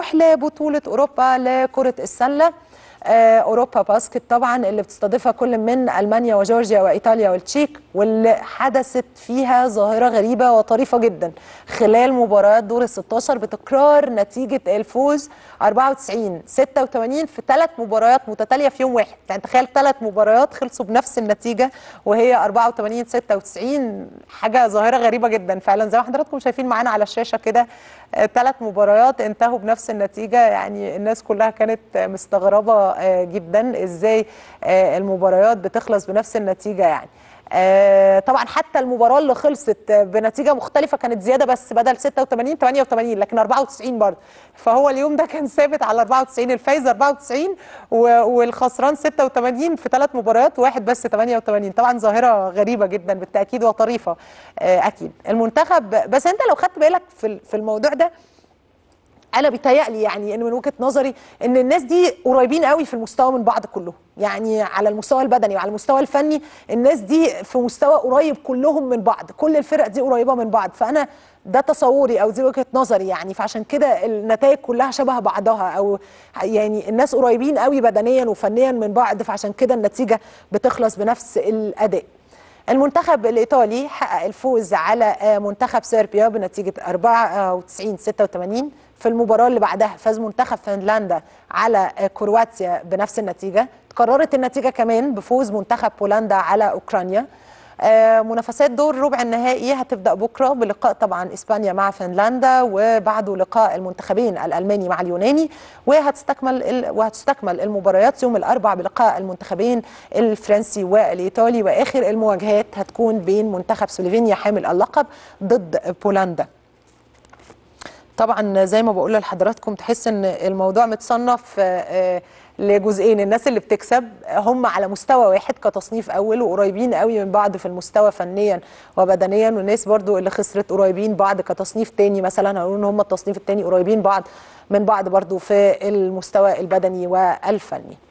نروح لبطولة أوروبا لكرة السلة آه، أوروبا باسكت طبعا اللي بتستضيفها كل من ألمانيا وجورجيا وإيطاليا والتشيك واللي حدثت فيها ظاهرة غريبة وطريفة جدا خلال مباريات دور ال 16 بتكرار نتيجة الفوز 94 86 في ثلاث مباريات متتالية في يوم واحد يعني تخيل ثلاث مباريات خلصوا بنفس النتيجة وهي 84 96 حاجة ظاهرة غريبة جدا فعلا زي ما حضراتكم شايفين معانا على الشاشة كده ثلاث مباريات انتهوا بنفس النتيجة يعني الناس كلها كانت مستغربة آه، جدا ازاي آه، المباريات بتخلص بنفس النتيجة يعني آه، طبعا حتى المباراه اللي خلصت بنتيجه مختلفه كانت زياده بس بدل 86 88 لكن 94 برضه فهو اليوم ده كان ثابت على 94 الفايز 94 و- والخسران 86 في ثلاث مباريات واحد بس 88 طبعا ظاهره غريبه جدا بالتاكيد وطريفه آه، اكيد المنتخب بس انت لو خدت بالك في ال- في الموضوع ده انا بيتهيألي يعني ان من وجهه نظري ان الناس دي قريبين قوي في المستوى من بعض كلهم يعني على المستوى البدني وعلى المستوى الفني الناس دي في مستوى قريب كلهم من بعض كل الفرق دي قريبه من بعض فانا ده تصوري او دي وجهه نظري يعني فعشان كده النتائج كلها شبه بعضها او يعني الناس قريبين قوي بدنيا وفنيا من بعض فعشان كده النتيجه بتخلص بنفس الاداء المنتخب الايطالي حقق الفوز على آه، منتخب صربيا بنتيجه 94 86 في المباراه اللي بعدها فاز منتخب فنلندا على آه، كرواتيا بنفس النتيجه تكررت النتيجه كمان بفوز منتخب بولندا على اوكرانيا آه، منافسات دور ربع النهائي هتبدا بكره بلقاء طبعا اسبانيا مع فنلندا وبعده لقاء المنتخبين الالماني مع اليوناني وهتستكمل ال... وهتستكمل المباريات يوم الاربعاء بلقاء المنتخبين الفرنسي والايطالي واخر المواجهات هتكون بين منتخب سلوفينيا حامل اللقب ضد بولندا طبعا زي ما بقول لحضراتكم تحس ان الموضوع متصنف آه، آه، لجزئين الناس اللي بتكسب هم على مستوى واحد كتصنيف اول وقريبين قوي من بعض في المستوى فنيا وبدنيا والناس برضو اللي خسرت قريبين بعض كتصنيف تاني مثلا هنقول ان هم التصنيف التاني قريبين بعض من بعض برضو في المستوى البدني والفني